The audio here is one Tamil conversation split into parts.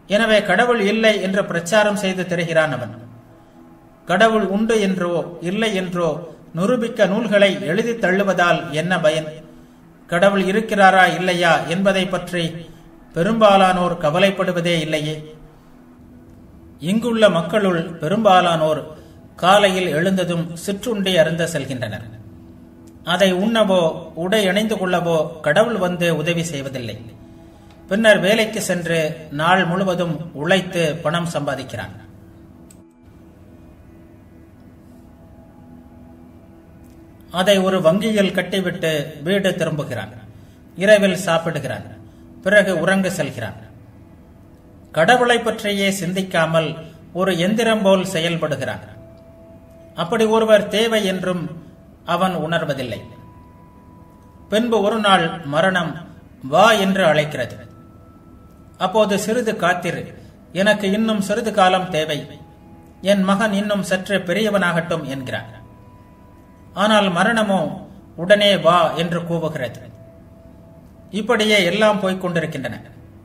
எனவே கடவுள் இல்லை என்று பிரச்சாரம் செய்து திரிகிறான் அவன் கடவுள் உண்டு என்றோ இல்லை என்றோ நிரூபிக்க நூல்களை எழுதி தள்ளுவதால் என்ன பயன் கடவுள் இருக்கிறாரா இல்லையா என்பதை பற்றி பெரும்பாலானோர் கவலைப்படுவதே இல்லையே இங்குள்ள மக்களுள் பெரும்பாலானோர் காலையில் எழுந்ததும் சிற்றுண்டி அருந்த செல்கின்றனர் அதை உண்ணவோ உடை அணிந்து கொள்ளவோ கடவுள் வந்து உதவி செய்வதில்லை பின்னர் வேலைக்கு சென்று நாள் முழுவதும் உழைத்து பணம் சம்பாதிக்கிறான் அதை ஒரு வங்கியில் கட்டிவிட்டு வீடு திரும்புகிறான் இரவில் சாப்பிடுகிறான் பிறகு உறங்க செல்கிறான் கடவுளை பற்றியே சிந்திக்காமல் ஒரு எந்திரம் போல் செயல்படுகிறான் அப்படி ஒருவர் தேவை என்றும் அவன் உணர்வதில்லை பின்பு ஒரு நாள் மரணம் வா என்று அழைக்கிறது அப்போது சிறிது காத்திரு எனக்கு இன்னும் சிறிது காலம் தேவை என் மகன் இன்னும் சற்று பெரியவனாகட்டும் என்கிறான் ஆனால் மரணமோ உடனே வா என்று கூவுகிறது இப்படியே எல்லாம் போய்க் கொண்டிருக்கின்றன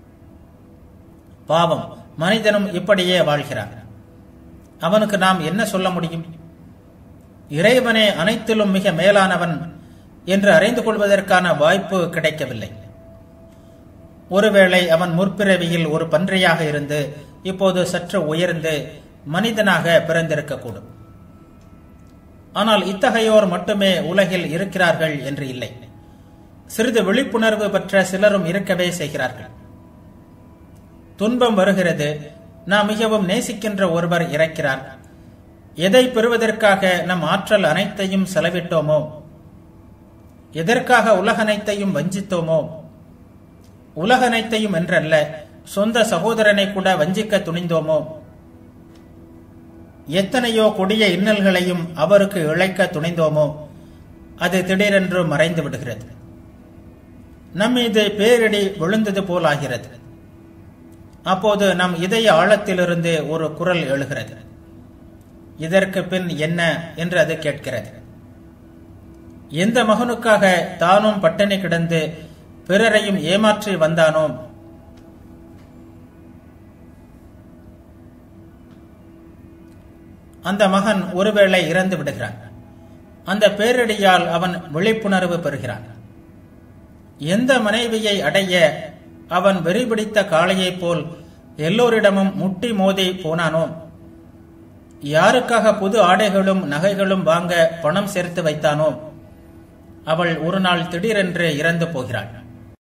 பாவம் மனிதனும் இப்படியே வாழ்கிறான் அவனுக்கு நாம் என்ன சொல்ல முடியும் இறைவனே அனைத்திலும் மிக மேலானவன் என்று அறிந்து கொள்வதற்கான வாய்ப்பு கிடைக்கவில்லை ஒருவேளை அவன் முற்பிறவியில் ஒரு பன்றியாக இருந்து இப்போது சற்று உயர்ந்து மனிதனாக பிறந்திருக்கக்கூடும் ஆனால் இத்தகையோர் மட்டுமே உலகில் இருக்கிறார்கள் என்று இல்லை சிறிது விழிப்புணர்வு பெற்ற சிலரும் இருக்கவே செய்கிறார்கள் துன்பம் வருகிறது நாம் மிகவும் நேசிக்கின்ற ஒருவர் இறக்கிறார் எதை பெறுவதற்காக நம் ஆற்றல் அனைத்தையும் செலவிட்டோமோ எதற்காக உலகனைத்தையும் வஞ்சித்தோமோ உலகனைத்தையும் என்றல்ல சொந்த சகோதரனை கூட வஞ்சிக்க துணிந்தோமோ எத்தனையோ கொடிய இன்னல்களையும் அவருக்கு இழைக்க துணிந்தோமோ அது திடீரென்று மறைந்து விடுகிறது நம்மீது பேரிடி விழுந்தது போல் ஆகிறது அப்போது நம் இதய ஆழத்திலிருந்து ஒரு குரல் எழுகிறது இதற்கு பின் என்ன என்று அது கேட்கிறது எந்த மகனுக்காக தானும் பட்டினி கிடந்து பிறரையும் ஏமாற்றி வந்தானோ அந்த மகன் ஒருவேளை இறந்து விடுகிறான் அந்த பேரிடியால் அவன் விழிப்புணர்வு பெறுகிறான் எந்த மனைவியை அடைய அவன் வெறிபிடித்த காளையைப் போல் எல்லோரிடமும் முட்டி மோதி போனானோ யாருக்காக புது ஆடைகளும் நகைகளும் வாங்க பணம் சேர்த்து வைத்தானோ அவள் ஒரு நாள் திடீரென்று இறந்து போகிறாள்